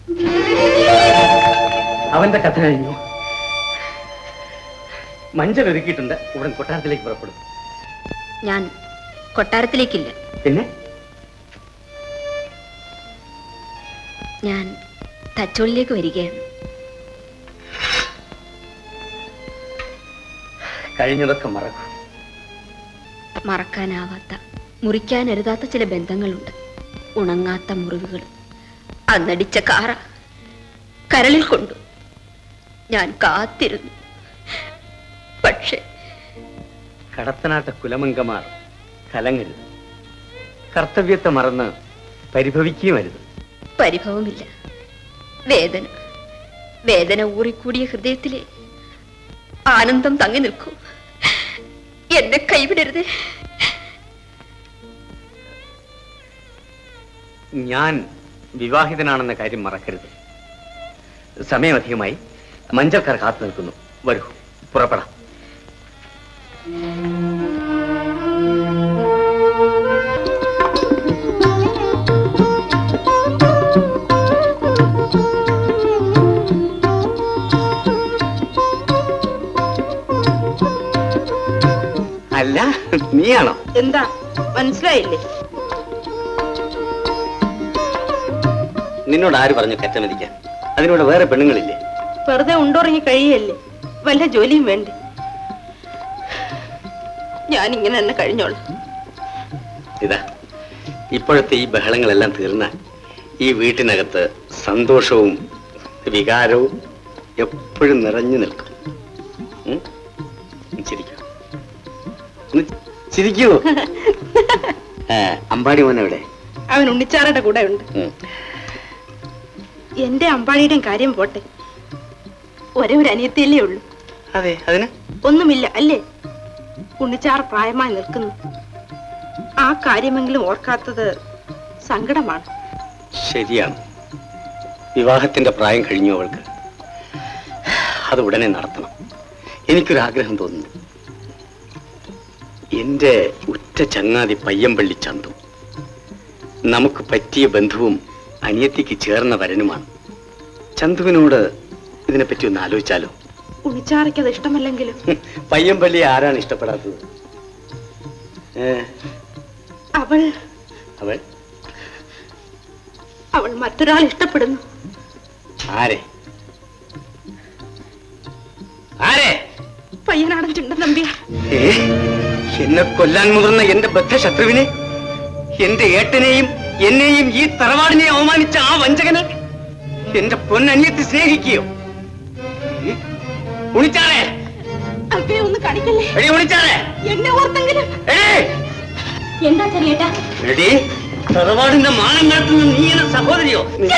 അവന്റെ കഥ കഴിഞ്ഞു മഞ്ചൽ ഒരുക്കിയിട്ടുണ്ട് ഉടൻ കൊട്ടാരത്തിലേക്ക് പുറപ്പെടും ഞാൻ കൊട്ടാരത്തിലേക്കില്ല പിന്നെ ഞാൻ തച്ചോളിലേക്ക് വരികയാണ് കഴിഞ്ഞതൊക്കെ മറക്കും മറക്കാനാവാത്ത മുറിക്കാനരുതാത്ത ചില ബന്ധങ്ങളുണ്ട് ഉണങ്ങാത്ത മുറിവുകൾ അന്നടിച്ച കാറ കരളിൽ കൊണ്ടു ഞാൻ കാത്തിരുന്നു പക്ഷേ കടത്തനാട്ട കുലമംഗമാർ കലങ്ങരുത് കർത്തവ്യത്തെ മറന്ന് പരിഭവിക്കുകയുമരുത് പരിഭവമില്ല വേദന വേദന ഊറിക്കൂടിയ ഹൃദയത്തിലെ ആനന്ദം തങ്ങി നിൽക്കൂ എന്നെ കൈവിടരുത് ഞാൻ വിവാഹിതനാണെന്ന കാര്യം മറക്കരുത് സമയമധികമായി മഞ്ചൽക്കാർ കാത്തു നിൽക്കുന്നു വരൂ പുറപ്പെടാം അല്ല നീയാണോ എന്താ മനസ്സിലായില്ലേ നിന്നോട് ആര് പറഞ്ഞു കറ്റമതിക്കാൻ അതിനോട് വേറെ പെണ്ണുങ്ങളില്ലേ വെറുതെ ഉണ്ടുറങ്ങി കഴിയല്ലേ വല്ല ജോലിയും വേണ്ടേ ഞാൻ ഇങ്ങനെ തന്നെ കഴിഞ്ഞോളാം ഇതാ ഇപ്പോഴത്തെ ഈ ബഹളങ്ങളെല്ലാം തീർന്നാൽ ഈ വീട്ടിനകത്ത് സന്തോഷവും വികാരവും എപ്പോഴും നിറഞ്ഞു നിൽക്കും ഉം? ചിരിക്കൂ ഒന്ന് ചിരിക്കൂ ആ, അമ്പാടി മോൻ എവിടെ അവൻ ഉണ്ണിച്ചാറയുടെ കൂടെ ഉണ്ട് ഉം. എന്റെ അമ്പാടിയുടെയും കാര്യം പോട്ടെ ഒരേ ഒരു അനിയത്തിയല്ലേ ഉള്ളൂ അതെ അതിന് ഒന്നുമില്ല അല്ലേ ഉണ്ണിച്ചാറ് പ്രായമായി നിൽക്കുന്നു ആ കാര്യമെങ്കിലും ഓർക്കാത്തത് സങ്കടമാണ് ശരിയാണ് വിവാഹത്തിന്റെ പ്രായം കഴിഞ്ഞു അവൾക്ക് അത് ഉടനെ നടത്തണം എനിക്കൊരാഗ്രഹം തോന്നുന്നു എന്റെ ഉറ്റ ചങ്ങാതി പയ്യമ്പള്ളി ചന്തു നമുക്ക് പറ്റിയ ബന്ധുവും അനിയത്തിക്ക് ചേർന്ന വരനുമാണ് ചന്തുവിനോട് ഇതിനെപ്പറ്റി ഒന്ന് ആലോചിച്ചാലോ ഉണ്ണിച്ചാറയ്ക്ക് അത് ഇഷ്ടമല്ലെങ്കിലും പയ്യമ്പള്ളി ആരാണ് ഇഷ്ടപ്പെടാത്തത് ഏ, അവൾ അവൾ അവൾ മറ്റൊരാൾ ഇഷ്ടപ്പെടുന്നു ആരെ ആരെ പയ്യനാടൻ ചുണ്ടൻ നമ്പിയാർ ഏ? എന്നെ കൊല്ലാൻ മുതിർന്ന എന്റെ ബദ്ധശത്രുവിനെ എന്റെ ഏട്ടനെയും എന്നെയും ഈ തറവാടിനെ അവമാനിച്ച ആ വഞ്ചകനെ എന്റെ പൊന്നനിയത്തി സ്നേഹിക്കുകയോ ഏ? ഉണിച്ചാറേ അല്പേ ഒന്ന് കണിക്കല്ലേ എടി ഉണിച്ചാറേ എന്നെ ഓർത്തെങ്കിലും ഏ എന്താ ചെറിയേട്ടാ എടി തറവാടിന്റെ മാനം കാട്ടുന്ന നീ എന്ന സഹോദരിയോ നീ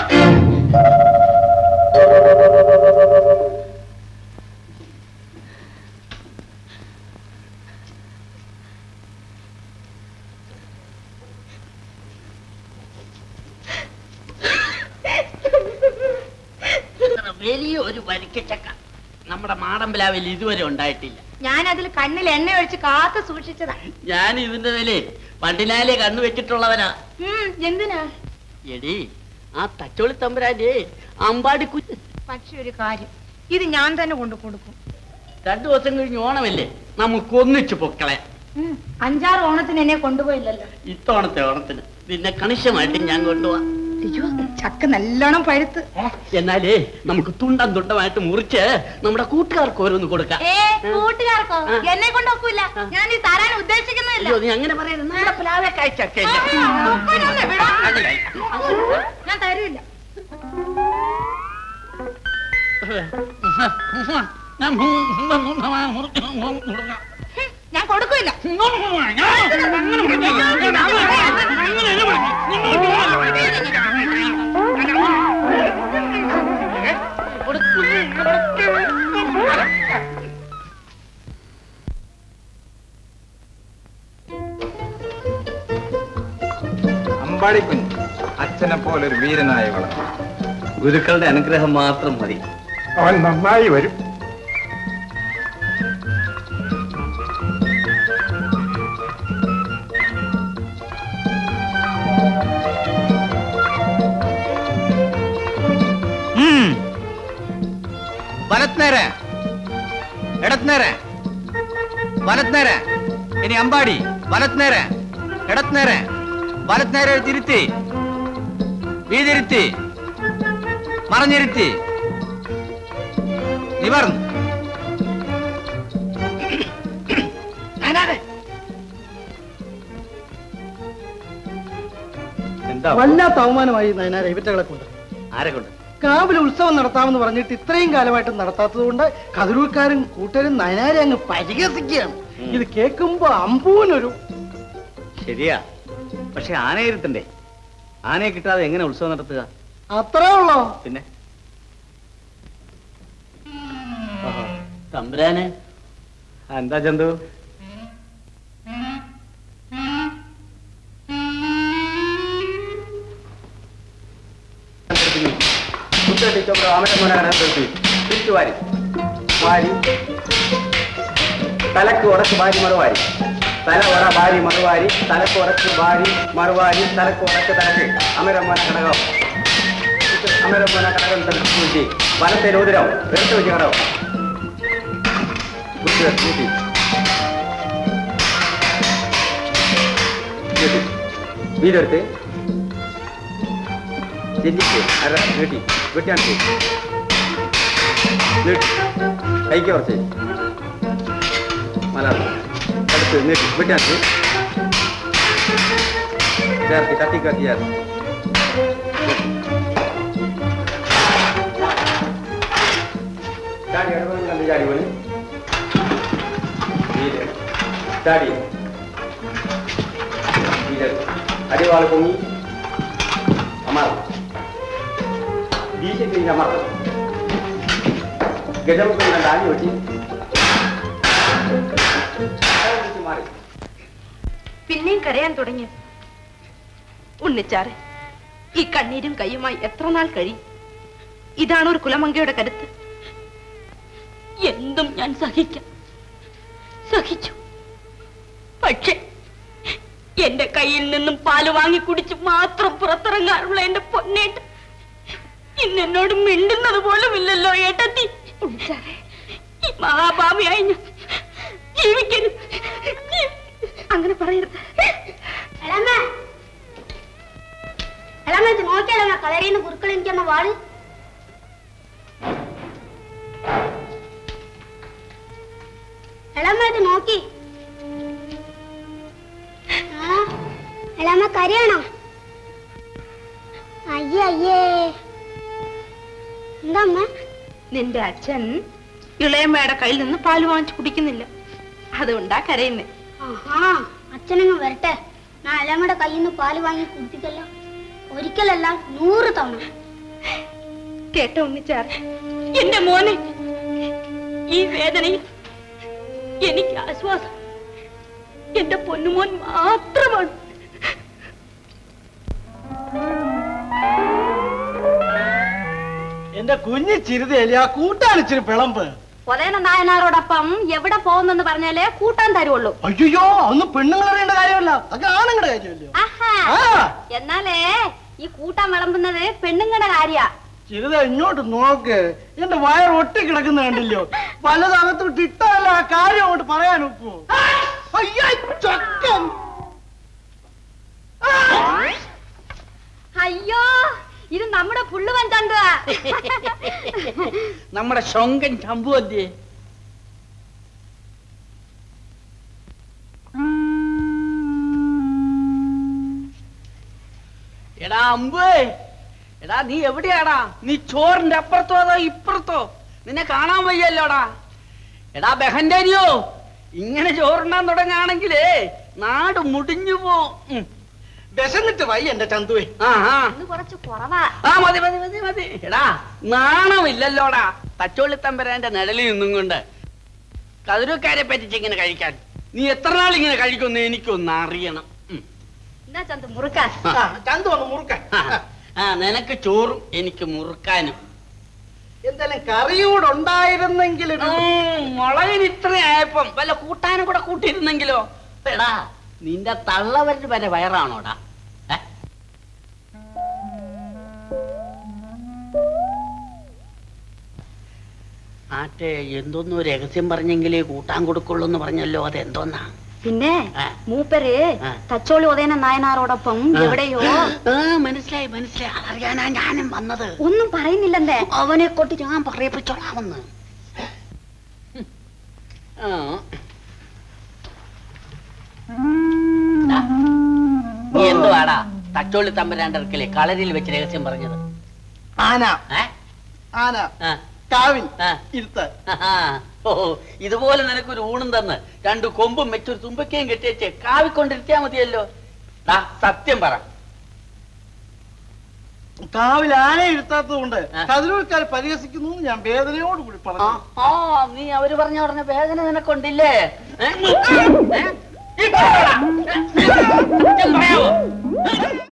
വലിയ ഒരു വരിക്കച്ചക്ക നമ്മുടെ മാടമ്പിലാവിൽ ഇതുവരെ ഉണ്ടായിട്ടില്ല ഞാൻ അതിൽ കണ്ണിൽ എണ്ണ ഒഴിച്ച് കാത്തു സൂക്ഷിച്ചതാ ഞാൻ ഇതിന്റെ നിലേ പണ്ടിലാലെ കണ്ണു വെച്ചിട്ടുള്ളവനാ എന്തിനാ എടി ആ തച്ചോളി തമ്പുരാന്റെ അമ്പാടി കുഞ്ഞ് പക്ഷെ ഒരു കാര്യം ഇത് ഞാൻ തന്നെ കൊണ്ടു കൊടുക്കും രണ്ടു ദിവസം കഴിഞ്ഞ് ഓണമല്ലേ നമുക്ക് ഒന്നിച്ചു പൊക്കളെ ഉം, അഞ്ചാറ് ഓണത്തിന് എന്നെ കൊണ്ടുപോയില്ലല്ലോ ഇത്തവണത്തെ ഓണത്തിന് നിന്നെ കണിശമായിട്ട് ഞാൻ കൊണ്ടുപോവാ അയ്യോ ചക്ക നല്ലോണം പഴുത്ത് എന്നാലേ നമുക്ക് തുണ്ടം തുണ്ടമായിട്ട് മുറിച്ച് നമ്മുടെ കൂട്ടുകാർക്ക് ഓരോന്ന് കൊടുക്കാം ഏ കൂട്ടുകാർക്കോ ആ. എന്നെ കൊണ്ടൊക്കൂല ഞാൻ ഈ തരാൻ ഉദ്ദേശിക്കുന്നില്ല അയ്യോ നീ അങ്ങനെ പറയരുത് നമ്മുടെ പ്ലാവെ കായ്ച്ചക്കല്ലേ ഒക്കുമെന്നൊന്ന് വിടാ. ഞാൻ തരില്ല ഞാൻ കൊടുക്കില്ല അമ്പാടിക്കുഞ്ഞ് അച്ഛനെ പോലെ ഒരു വീരനായി വളർന്നു ഗുരുക്കളുടെ അനുഗ്രഹം മാത്രം മതി അവൻ നന്നായി വരും വലത്തുനേരെ ഇടത്തുനേരെ വലത്തുനേരെ ഇനി അമ്പാടി വലത്തുനേരെ ഇടത്തുനേരെ വലത്തുനേരെ തിരുത്തി വീതിരുത്തി മറഞ്ഞിരുത്തി നിവർന്ന് എന്താ വല്ലാത്ത അവമാനമായി നയനാര ഇവറ്റകളെ കൊണ്ട് ആരെ കൊണ്ട് കാവിൽ ഉത്സവം നടത്താമെന്ന് പറഞ്ഞിട്ട് ഇത്രയും കാലമായിട്ട് നടത്താത്തത് കൊണ്ട് കതിരൂർക്കാരും കൂട്ടരും നയനാരെ അങ്ങ് പരിഹസിക്കുകയാണ് ഇത് കേൾക്കുമ്പോ അമ്പൂനൊരു ശരിയാ പക്ഷെ ആനയെ ഇരുത്തണ്ടേ ആനയെ കിട്ടാതെ എങ്ങനെ ഉത്സവം നടത്തുക അത്രേ ഉള്ളോ പിന്നെ തമ്പുരാനെ ആ, എന്താ ചന്തു തിരിച്ചു വാരി വാരി തലക്ക് ഉറച്ച് വാരി മറുവാരി തല ഉറ വാരി മറുവാരി തലക്ക് ഉറച്ച് വാരി മറുവാരി തലക്ക് ഉറച്ച് തലക്ക് അമരമ്മന ഘടകം അമരമ്മന ഘടകം തലക്ക് വനത്തെ രോദിരം എടുത്തു വെച്ച് ഘടകം കൂട്ടി കൂട്ടി നീട്ടി വീടെടുത്ത് ചെല്ലിക്ക് അര നീട്ടി വെട്ടിയാണിക്ക് നീട്ടി കൈക്ക് കുറച്ച് മലയാളം അടുത്ത് നീട്ടി വെട്ടിയാണിക്ക് ചേർത്ത് കത്തി കത്തി ചേർത്ത് ചാടി അടുപ്പം കണ്ട് ചാടി പോലെ വീര് ചാടി വീര് അടിവാൾ പൊങ്ങി അമർ വീശി കഴിഞ്ഞ് അമർ ഗജമുഖം കണ്ട് ആഞ്ഞു വെട്ടി മാറി പിന്നെയും കരയാൻ തുടങ്ങി ഉണ്ണിച്ചാറ് ഈ കണ്ണീരും കയ്യുമായി എത്ര നാൾ കഴിയും ഇതാണ് ഒരു കുലമങ്കയുടെ കരുത്ത് എന്തും ഞാൻ സഹിക്കാം സഹിച്ചു പക്ഷെ എന്റെ കയ്യിൽ നിന്നും പാല് വാങ്ങി കുടിച്ച് മാത്രം പുറത്തിറങ്ങാറുള്ള എന്റെ പൊന്നേട്ട് ഇന്ന് എന്നോട് മിണ്ടുന്നത് പോലും ഇല്ലല്ലോ ഏട്ടത്തി ഈ മഹാഭാമിയായി ഞാൻ ജീവിക്കരുത് അങ്ങനെ പറയരുത് എളമ്മ എളമ്മ ഇത് നോക്കിയാലമ്മ കളരിന്ന് കുറുക്കൾ എനിക്കെന്ന വാള് എളമ്മ ഇത് നോക്കി ആ, എളമ്മ കരയണോ അയ്യേ അയ്യേ എന്താ അമ്മ നിന്റെ അച്ഛൻ ഇളയമ്മയുടെ കയ്യിൽ നിന്ന് പാല് വാങ്ങിച്ചു കുടിക്കുന്നില്ല അതുകൊണ്ടാ കരയുന്നേ ആഹാ അച്ഛനങ്ങ് വരട്ടെ ഞാൻ എളമ്മയുടെ കയ്യിൽ നിന്ന് പാല് വാങ്ങി കുടിപ്പിക്കല്ലോ ഒരിക്കലല്ല നൂറ് തവണ കേട്ടോ ഉണ്ണിച്ചാറ് എന്റെ മോനെ ഈ വേദനയിൽ എനിക്ക് ആശ്വാസം എന്റെ പൊന്നുമോൻ മാത്രമാണ് എന്റെ കുഞ്ഞു ചിരുതയല്ലേ ആ കൂട്ടാണിച്ചിരി പിളമ്പ് പൊതേന നായനാരോടൊപ്പം എവിടെ പോകുന്നെന്ന് പറഞ്ഞാലേ കൂട്ടാൻ തരുള്ളൂ അയ്യോ അതൊന്നും പെണ്ണുങ്ങൾ അറിയേണ്ട കാര്യമല്ല അതൊക്കെ ആണുങ്ങളുടെ കാര്യമല്ലോ ആഹാ ആ എന്നാലേ ഈ കൂട്ടാൻ വിളമ്പുന്നത് പെണ്ണുങ്ങളുടെ കാര്യ ചിരുത ഇങ്ങോട്ട് നോക്ക് എന്റെ വയർ ഒട്ടി കിടക്കുന്ന കണ്ടില്ലോ പലതകത്ത് വിട്ട് ഇട്ടല്ല ആ കാര്യം അങ്ങോട്ട് പറയാൻ ഒക്കുവോ അയ്യോ ചക്കൻ അയ്യോ ഇത് നമ്മുടെ പുള്ളുവൻ ചന്തുവാ നമ്മുടെ ശൊങ്കൻ ചമ്പു അല്ലേ എടാ അമ്പേ എടാ നീ എവിടെയാടാ നീ ചോറിന്റെ അപ്പുറത്തോ അതോ ഇപ്പുറത്തോ നിന്നെ കാണാൻ വയ്യല്ലോടാ എടാ ബഹന്റരിയോ ഇങ്ങനെ ചോറുണ്ണാൻ തുടങ്ങാണെങ്കിലേ നാട് മുടിഞ്ഞു പോവും വിശന്നിട്ട് വയ്യ എന്റെ ചന്തുവേ ആ ആ ഇന്ന് കുറച്ച് കുറവാ ആ മതി മതി മതി മതി എടാ നാണമില്ലല്ലോടാ തച്ചോളിത്തമ്പരാന്റെ നിഴലിൽ നിന്നും കൊണ്ട് കതിരക്കാരെ പറ്റിച്ച് ഇങ്ങനെ കഴിക്കാൻ നീ എത്ര നാൾ ഇങ്ങനെ കഴിക്കുമെന്ന് എനിക്കൊന്ന് അറിയണം ഉം. എന്താ ചന്തു മുറുക്കാൻ ആ, ചന്തു വന്ന് മുറുക്കാൻ ആ, ആ നിനക്ക് ചോറും എനിക്ക് മുറുക്കാനും എന്തായാലും കറിയൂടെ ഉണ്ടായിരുന്നെങ്കിൽ ഒരു- ഉം, മുളകിന് ഇത്ര ആയപ്പം വല്ല കൂട്ടാനും കൂടെ കൂട്ടിയിരുന്നെങ്കിലോ എടാ നിന്റെ തള്ളവരിന് വരെ വയറാണോടാ ഏ? ആട്ടെ എന്തോന്നോ രഹസ്യം പറഞ്ഞെങ്കിലേ കൂട്ടാൻ കൊടുക്കുള്ളൂ എന്ന് പറഞ്ഞല്ലോ അത് എന്തോന്നാ പിന്നെ ആ. മൂപ്പര് ആ. തച്ചോളി ഉദയന നായനാരോടൊപ്പം ആ. എവിടെയോ ആ മനസ്സിലായി മനസ്സിലായി അതറിയാനാ ഞാനും വന്നത് ഒന്നും പറയുന്നില്ലെന്തേ അവനെ കൊണ്ട് ഞാൻ പറയിപ്പിച്ചോളാമെന്ന് ആ. ദാ, നീ എന്തുവാടാ തച്ചോളി തമ്പരാന്റെ അടുക്കലെ കളരിയിൽ വെച്ച് രഹസ്യം പറഞ്ഞത് ആന ഏ? ആന ആ, കാവിൽ ആ. ഇരുത്താൻ ആഹാ. ഓ ഇതുപോലെ നിനക്കൊരു ഊണും തന്ന് രണ്ട് കൊമ്പും വെച്ചൊരു തുമ്പക്കയും കെട്ടിയേച്ച് കാവിക്കൊണ്ടിരുത്തിയാ മതിയല്ലോ ദാ, സത്യം പറ കാവിൽ ആന ഇരുത്താത്തത് കൊണ്ട് ആ. കതിരൂർക്കാർ പരിഹസിക്കുന്നു എന്ന് ഞാൻ വേദനയോട് കൂടി ആ, പറഞ്ഞു ആ നീ അവര് പറഞ്ഞ പറഞ്ഞ വേദന നിനക്കൊണ്ടില്ലേ ഏ? ഏ? ഇപ്പൊ പറ. സത്യം പറയാവോ